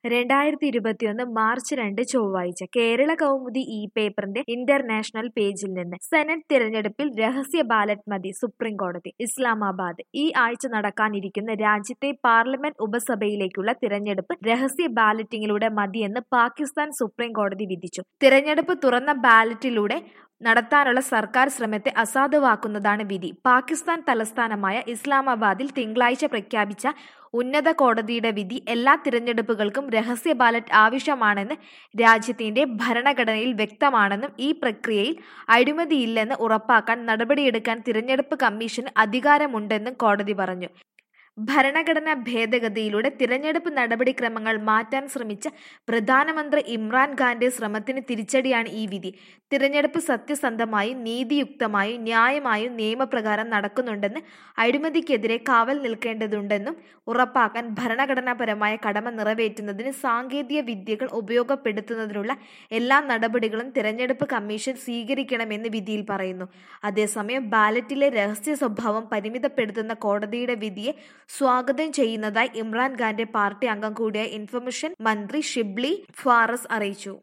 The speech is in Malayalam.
രണ്ടായിരത്തി ഇരുപത്തിയൊന്ന് മാർച്ച് രണ്ട് ചൊവ്വാഴ്ച കേരള കൗമുദി ഇ പേപ്പറിന്റെ ഇന്റർനാഷണൽ പേജിൽ നിന്ന് സെനറ്റ് തിരഞ്ഞെടുപ്പിൽ രഹസ്യ ബാലറ്റ് മതി സുപ്രീം കോടതി ഇസ്ലാമാബാദ് ഈ ആഴ്ച നടക്കാനിരിക്കുന്ന രാജ്യത്തെ പാർലമെന്റ് ഉപസഭയിലേക്കുള്ള തിരഞ്ഞെടുപ്പ് രഹസ്യ ബാലറ്റിംഗിലൂടെ മതിയെന്ന് പാകിസ്ഥാൻ സുപ്രീം കോടതി വിധിച്ചു തിരഞ്ഞെടുപ്പ് തുറന്ന ബാലറ്റിലൂടെ നടത്താനുള്ള സർക്കാർ ശ്രമത്തെ അസാധുവാക്കുന്നതാണ് വിധി പാകിസ്ഥാൻ തലസ്ഥാനമായ ഇസ്ലാമാബാദിൽ തിങ്കളാഴ്ച പ്രഖ്യാപിച്ച ഉന്നത കോടതിയുടെ വിധി എല്ലാ തിരഞ്ഞെടുപ്പുകൾക്കും രഹസ്യ ബാലറ്റ് ആവശ്യമാണെന്ന് രാജ്യത്തിന്റെ ഭരണഘടനയിൽ വ്യക്തമാണെന്നും ഈ പ്രക്രിയയിൽ അഴിമതിയില്ലെന്ന് ഉറപ്പാക്കാൻ നടപടിയെടുക്കാൻ തിരഞ്ഞെടുപ്പ് കമ്മീഷന് അധികാരമുണ്ടെന്നും കോടതി പറഞ്ഞു ഭരണഘടനാ ഭേദഗതിയിലൂടെ തിരഞ്ഞെടുപ്പ് നടപടിക്രമങ്ങൾ മാറ്റാൻ ശ്രമിച്ച പ്രധാനമന്ത്രി ഇമ്രാൻഖാന്റെ ശ്രമത്തിന് തിരിച്ചടിയാണ് ഈ വിധി തിരഞ്ഞെടുപ്പ് സത്യസന്ധമായും നീതിയുക്തമായും ന്യായമായും നിയമപ്രകാരം നടക്കുന്നുണ്ടെന്ന് അഴിമതിക്കെതിരെ കാവൽ നിൽക്കേണ്ടതുണ്ടെന്നും ഉറപ്പാക്കാൻ ഭരണഘടനാപരമായ കടമ നിറവേറ്റുന്നതിന് സാങ്കേതിക വിദ്യകൾ ഉപയോഗപ്പെടുത്തുന്നതിനുള്ള എല്ലാ നടപടികളും തിരഞ്ഞെടുപ്പ് കമ്മീഷൻ സ്വീകരിക്കണമെന്ന് വിധിയിൽ പറയുന്നു അതേസമയം ബാലറ്റിലെ രഹസ്യ സ്വഭാവം പരിമിതപ്പെടുത്തുന്ന കോടതിയുടെ വിധിയെ സ്വാഗതം ചെയ്യുന്നതായി ഇമ്രാൻഖാന്റെ പാർട്ടി അംഗം കൂടിയായ ഇൻഫർമേഷൻ മന്ത്രി ഷിബ്ലി ഫാറസ് അറിയിച്ചു